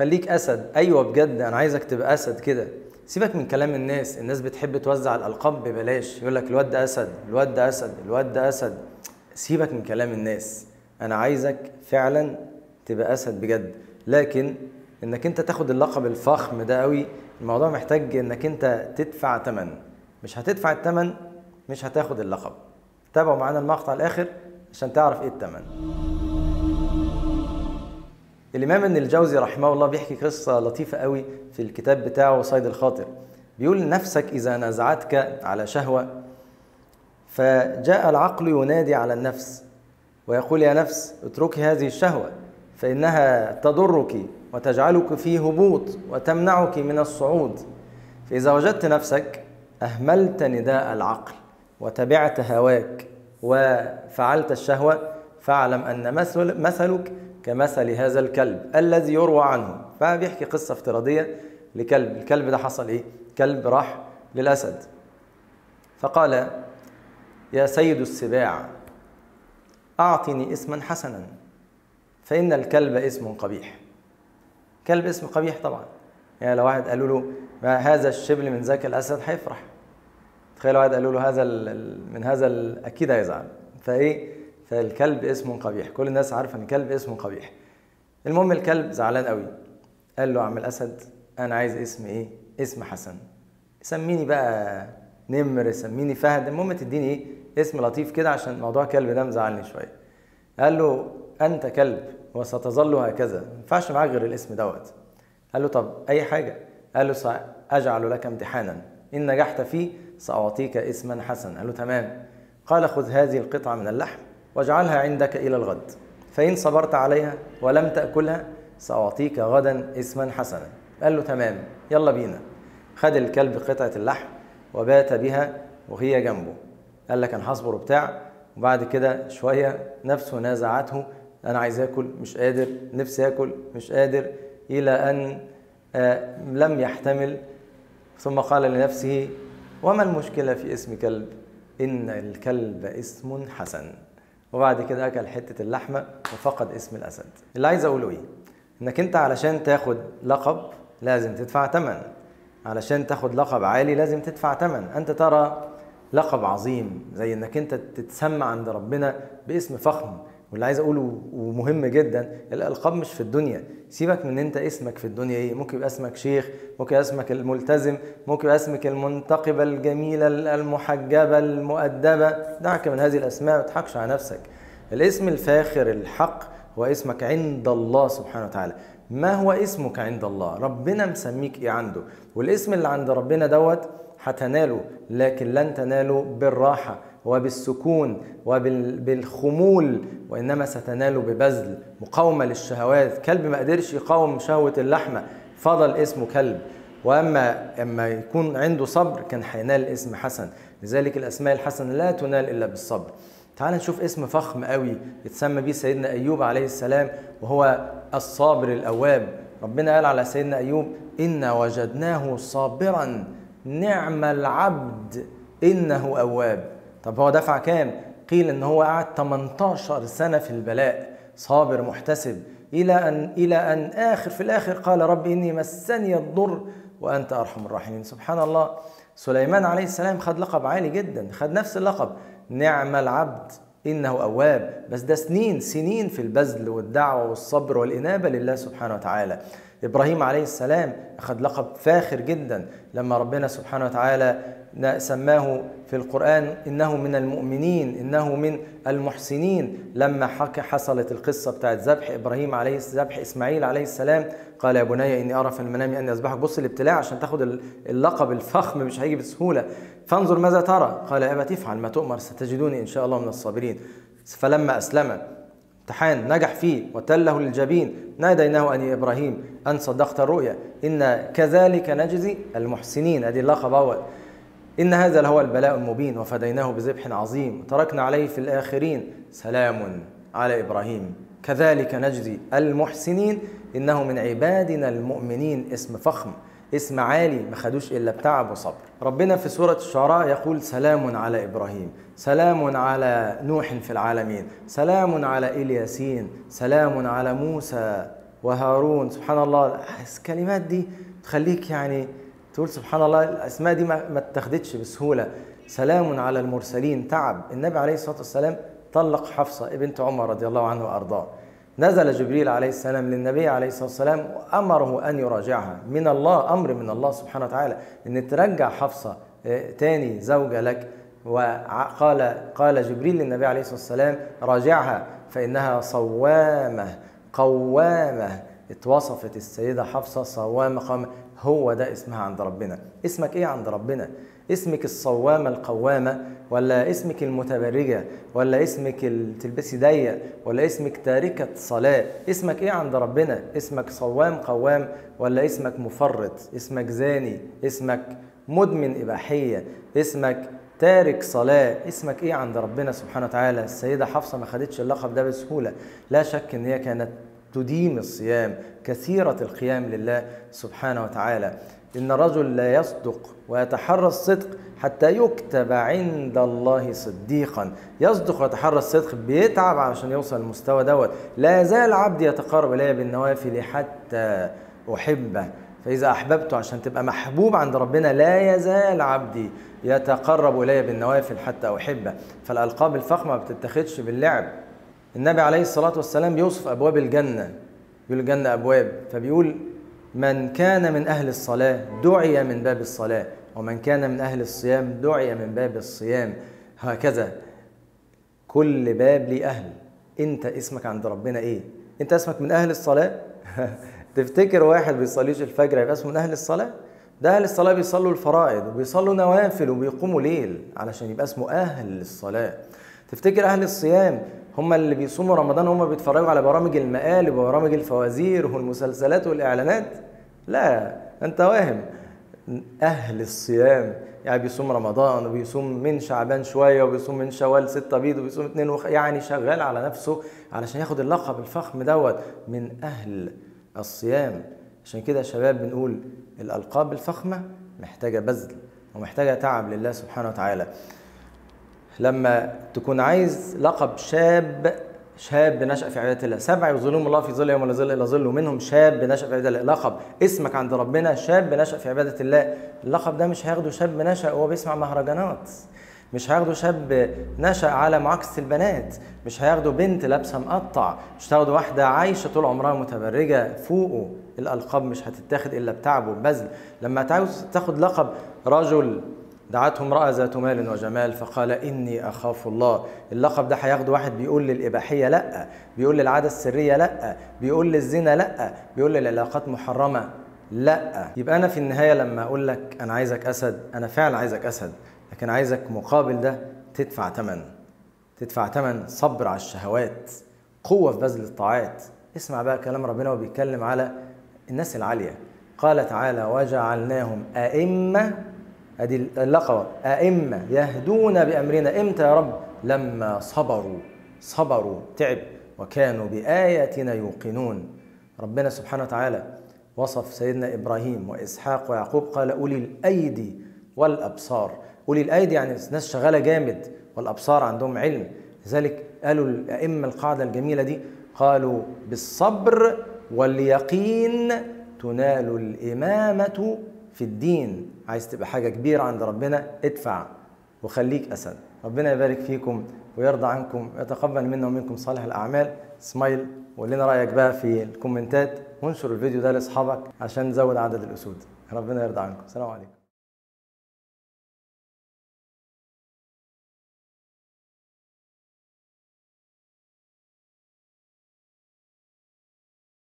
خليك اسد ايوه بجد انا عايزك تبقى اسد كده سيبك من كلام الناس الناس بتحب توزع الالقاب ببلاش يقول لك الواد ده اسد الواد ده اسد الواد ده اسد سيبك من كلام الناس انا عايزك فعلا تبقى اسد بجد لكن انك انت تاخد اللقب الفخم ده قوي الموضوع محتاج انك انت تدفع ثمن مش هتدفع الثمن مش هتاخد اللقب تابعوا معانا المقطع الاخر عشان تعرف ايه الثمن الامام ابن الجوزي رحمه الله بيحكي قصه لطيفه قوي في الكتاب بتاعه صيد الخاطر بيقول نفسك اذا نزعتك على شهوه فجاء العقل ينادي على النفس ويقول يا نفس اتركي هذه الشهوه فانها تضرك وتجعلك في هبوط وتمنعك من الصعود فاذا وجدت نفسك اهملت نداء العقل وتبعت هواك وفعلت الشهوه فاعلم ان مثل مثلك كمثل هذا الكلب الذي يروى عنه فبيحكي قصة افتراضية لكلب الكلب ده حصل ايه كلب راح للأسد فقال يا سيد السباع أعطني اسما حسنا فإن الكلب اسم قبيح كلب اسم قبيح طبعا يعني لو واحد قالوا له ما هذا الشبل من ذاك الأسد هيفرح تخيل واحد قالوا له هذا من هذا أكيد هيزعل فإيه فالكلب اسم قبيح كل الناس عارفه ان الكلب اسم قبيح المهم الكلب زعلان قوي قال له عم الاسد انا عايز اسم ايه اسم حسن سميني بقى نمر سميني فهد المهم تديني ايه اسم لطيف كده عشان موضوع الكلب ده مزعلني شويه قال له انت كلب وستظل هكذا ما ينفعش معاك غير الاسم دوت قال له طب اي حاجه قال له ساجعل لك امتحانا ان نجحت فيه ساعطيك اسما حسنا قال له تمام قال خذ هذه القطعه من اللحم واجعلها عندك إلى الغد فإن صبرت عليها ولم تأكلها سأعطيك غدا اسما حسنا قال له تمام يلا بينا خد الكلب قطعة اللحم وبات بها وهي جنبه قال لك أنا هصبر وبتاع وبعد كده شوية نفسه نازعته أنا عايز آكل مش قادر نفسي آكل مش قادر إلى أن آه لم يحتمل ثم قال لنفسه وما المشكلة في اسم كلب إن الكلب اسم حسن وبعد كده اكل حته اللحمه وفقد اسم الاسد اللي عايز اقوله ايه انك انت علشان تاخد لقب لازم تدفع ثمن علشان تاخد لقب عالي لازم تدفع ثمن انت ترى لقب عظيم زي انك انت تتسمى عند ربنا باسم فخم واللي عايز اقوله ومهم جدا الالقاب مش في الدنيا سيبك من انت اسمك في الدنيا ايه ممكن يبقى اسمك شيخ ممكن يبقى اسمك الملتزم ممكن يبقى اسمك المنتقبه الجميله المحجبه المؤدبه دعك من هذه الاسماء ما تضحكش على نفسك الاسم الفاخر الحق هو اسمك عند الله سبحانه وتعالى ما هو اسمك عند الله ربنا مسميك ايه عنده والاسم اللي عند ربنا دوت هتناله لكن لن تناله بالراحه وبالسكون وبالخمول وانما ستنال ببذل مقاومه للشهوات كلب ما قدرش يقاوم شهوه اللحمه فضل اسمه كلب واما اما يكون عنده صبر كان هينال اسم حسن لذلك الاسماء الحسنه لا تنال الا بالصبر تعال نشوف اسم فخم قوي يتسمى به سيدنا ايوب عليه السلام وهو الصابر الاواب ربنا قال على سيدنا ايوب انا وجدناه صابرا نعم العبد انه اواب طب هو دفع كام قيل ان هو قعد 18 سنه في البلاء صابر محتسب الى ان الى ان اخر في الاخر قال رب اني مسني الضر وانت ارحم الراحمين سبحان الله سليمان عليه السلام خد لقب عالي جدا خد نفس اللقب نعم العبد انه اواب بس ده سنين سنين في البذل والدعوه والصبر والانابه لله سبحانه وتعالى ابراهيم عليه السلام اخذ لقب فاخر جدا لما ربنا سبحانه وتعالى سماه في القرآن إنه من المؤمنين إنه من المحسنين لما حكى حصلت القصة بتاعت ذبح إبراهيم عليه ذبح إسماعيل عليه السلام قال يا بني إني أرى في المنام أني أذبحك بص الابتلاء عشان تاخد اللقب الفخم مش هيجي بسهولة فانظر ماذا ترى قال يا أبت افعل ما تؤمر ستجدوني إن شاء الله من الصابرين فلما أسلم امتحان نجح فيه وتله للجبين ناديناه أن إبراهيم أن صدقت الرؤيا إن كذلك نجزي المحسنين أدي اللقب أول إن هذا لهو البلاء المبين وفديناه بذبح عظيم وتركنا عليه في الآخرين سلام على إبراهيم كذلك نجزي المحسنين إنه من عبادنا المؤمنين اسم فخم اسم عالي ما خدوش إلا بتعب وصبر ربنا في سورة الشعراء يقول سلام على إبراهيم سلام على نوح في العالمين سلام على إلياسين سلام على موسى وهارون سبحان الله الكلمات دي تخليك يعني تقول سبحان الله الاسماء دي ما ما اتخذتش بسهوله سلام على المرسلين تعب النبي عليه الصلاه والسلام طلق حفصه بنت عمر رضي الله عنه وارضاه نزل جبريل عليه السلام للنبي عليه الصلاه والسلام وامره ان يراجعها من الله امر من الله سبحانه وتعالى ان ترجع حفصه آه، تاني زوجه لك وقال قال جبريل للنبي عليه الصلاه والسلام راجعها فانها صوامه قوامه اتوصفت السيده حفصه صوامه قوامه هو ده اسمها عند ربنا اسمك ايه عند ربنا اسمك الصوامة القوامة ولا اسمك المتبرجة ولا اسمك اللي تلبسي ضيق ولا اسمك تاركة صلاة اسمك ايه عند ربنا اسمك صوام قوام ولا اسمك مفرط اسمك زاني اسمك مدمن إباحية اسمك تارك صلاة اسمك ايه عند ربنا سبحانه وتعالى السيدة حفصة ما خدتش اللقب ده بسهولة لا شك ان هي كانت تديم الصيام كثيرة القيام لله سبحانه وتعالى إن الرجل لا يصدق ويتحرى الصدق حتى يكتب عند الله صديقا يصدق ويتحرى الصدق بيتعب عشان يوصل للمستوى دوت لا يزال عبدي يتقرب إلي بالنوافل حتى أحبه فإذا أحببته عشان تبقى محبوب عند ربنا لا يزال عبدي يتقرب إلي بالنوافل حتى أحبه فالألقاب الفخمة ما بتتخذش باللعب النبي عليه الصلاة والسلام بيوصف أبواب الجنة يقول الجنة أبواب فبيقول من كان من أهل الصلاة دعي من باب الصلاة ومن كان من أهل الصيام دعي من باب الصيام هكذا كل باب ليه أهل أنت اسمك عند ربنا إيه؟ أنت اسمك من أهل الصلاة؟ تفتكر واحد بيصليش الفجر يبقى اسمه من أهل الصلاة؟ ده أهل الصلاة بيصلوا الفرائض وبيصلوا نوافل وبيقوموا ليل علشان يبقى اسمه أهل الصلاة تفتكر أهل الصيام هم اللي بيصوموا رمضان هم بيتفرجوا على برامج المقالب وبرامج الفوازير والمسلسلات والإعلانات لا أنت واهم أهل الصيام يعني بيصوم رمضان وبيصوم من شعبان شوية وبيصوم من شوال ستة بيض وبيصوم اتنين وخ... يعني شغال على نفسه علشان ياخد اللقب الفخم دوت من أهل الصيام عشان كده يا شباب بنقول الألقاب الفخمة محتاجة بذل ومحتاجة تعب لله سبحانه وتعالى لما تكون عايز لقب شاب شاب نشأ في عبادة الله سبع يظلهم الله في ظل يوم لا ظل إلا ظله منهم شاب نشأ في عبادة الله لقب اسمك عند ربنا شاب نشأ في عبادة الله اللقب ده مش هياخده شاب نشأ وهو بيسمع مهرجانات مش هياخده شاب نشأ على معاكسة البنات مش هياخده بنت لابسة مقطع مش هتاخده واحدة عايشة طول عمرها متبرجة فوقه الألقاب مش هتتاخد إلا بتعب وبذل لما تعوز تاخد لقب رجل دعته امرأة ذات مال وجمال فقال إني أخاف الله اللقب ده هياخده واحد بيقول للإباحية لأ بيقول للعادة السرية لأ بيقول للزنا لأ بيقول للعلاقات محرمة لأ يبقى أنا في النهاية لما أقول لك أنا عايزك أسد أنا فعلا عايزك أسد لكن عايزك مقابل ده تدفع ثمن تدفع ثمن صبر على الشهوات قوة في بذل الطاعات اسمع بقى كلام ربنا وبيتكلم على الناس العالية قال تعالى وجعلناهم أئمة ادي اللقب ائمه يهدون بامرنا امتى يا رب لما صبروا صبروا تعب وكانوا باياتنا يوقنون ربنا سبحانه وتعالى وصف سيدنا ابراهيم واسحاق ويعقوب قال اولي الايدي والابصار اولي الايدي يعني ناس شغاله جامد والابصار عندهم علم لذلك قالوا الائمه القاعده الجميله دي قالوا بالصبر واليقين تنال الامامه في الدين عايز تبقى حاجة كبيرة عند ربنا ادفع وخليك أسد ربنا يبارك فيكم ويرضى عنكم ويتقبل منا ومنكم صالح الأعمال سمايل وقول لنا رأيك بقى في الكومنتات وانشر الفيديو ده لأصحابك عشان نزود عدد الأسود ربنا يرضى عنكم السلام عليكم